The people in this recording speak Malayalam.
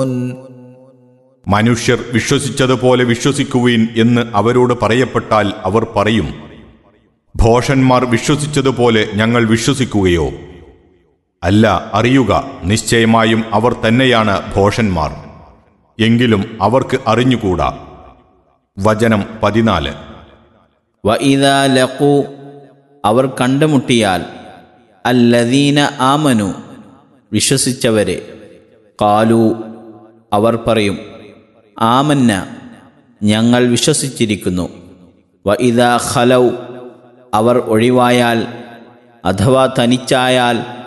മനുഷ്യർ വിശ്വസിച്ചതുപോലെ വിശ്വസിക്കുവീൻ എന്ന് അവരോട് പറയപ്പെട്ടാൽ അവർ പറയും ഭോഷന്മാർ വിശ്വസിച്ചതുപോലെ ഞങ്ങൾ വിശ്വസിക്കുകയോ അല്ല അറിയുക നിശ്ചയമായും അവർ തന്നെയാണ് ഭോഷന്മാർ എങ്കിലും അവർക്ക് അറിഞ്ഞുകൂടാ വചനം പതിനാല് വഇദാ ലഖു അവർ കണ്ടുമുട്ടിയാൽ അല്ലദീന ആമനു വിശ്വസിച്ചവരെ കാലു അവർ പറയും ആമന്ന ഞങ്ങൾ വിശ്വസിച്ചിരിക്കുന്നു വഇദാ ഖലൗ അവർ ഒഴിവായാൽ അഥവാ തനിച്ചായാൽ